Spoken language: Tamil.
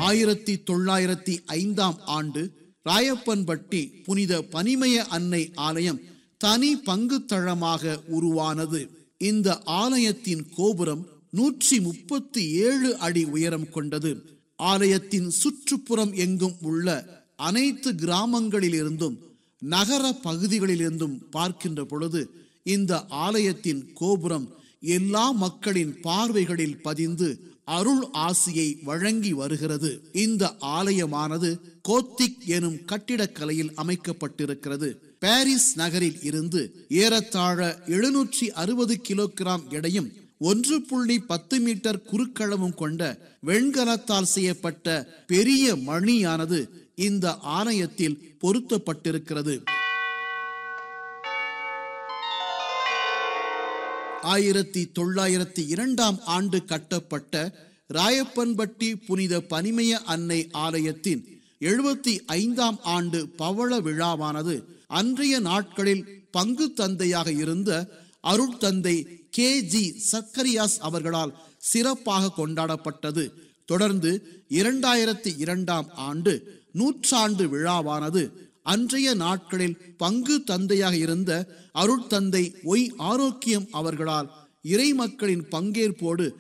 ஆயிரத்தி தொள்ளாயிரத்தி ஐந்தாம் ஆண்டு ராயப்பன்பட்டி புனித பனிமய அன்னை ஆலயம் தனி பங்கு தளமாக உருவானது இந்த ஆலயத்தின் கோபுரம் நூற்றி முப்பத்தி ஏழு அடி உயரம் கொண்டது ஆலயத்தின் சுற்றுப்புறம் எங்கும் உள்ள அனைத்து கிராமங்களிலிருந்தும் நகர பகுதிகளிலிருந்தும் பார்க்கின்ற பொழுது இந்த ஆலயத்தின் கோபுரம் எல்லா மக்களின் பார்வைகளில் பதிந்து அருள் ஆசியை வழங்கி வருகிறது இந்த ஆலயமானது கோத்திக் எனும் கட்டிடக்கலையில் அமைக்கப்பட்டிருக்கிறது பாரிஸ் நகரில் இருந்து ஏறத்தாழ எழுநூற்றி அறுபது கிலோகிராம் எடையும் ஒன்று புள்ளி பத்து மீட்டர் குறுக்களவும் கொண்ட வெண்கலத்தால் செய்யப்பட்ட பெரிய மணியானது இந்த ஆலயத்தில் பொருத்தப்பட்டிருக்கிறது ஆயிரத்தி தொள்ளாயிரத்தி இரண்டாம் ஆண்டு கட்டப்பட்ட ராயப்பன்பட்டி புனித பனிமய அன்னை ஆலயத்தின் எழுபத்தி ஐந்தாம் ஆண்டு பவள விழாவானது அன்றைய நாட்களில் பங்கு தந்தையாக இருந்த அருட்தந்தை கே ஜி சக்கரியாஸ் அவர்களால் சிறப்பாக கொண்டாடப்பட்டது தொடர்ந்து இரண்டாயிரத்தி இரண்டாம் ஆண்டு நூற்றாண்டு விழாவானது அன்றைய நாட்களில் பங்கு தந்தையாக இருந்த அருட்தந்தை ஒய் ஆரோக்கியம் அவர்களால் இறை மக்களின் பங்கேற்போடு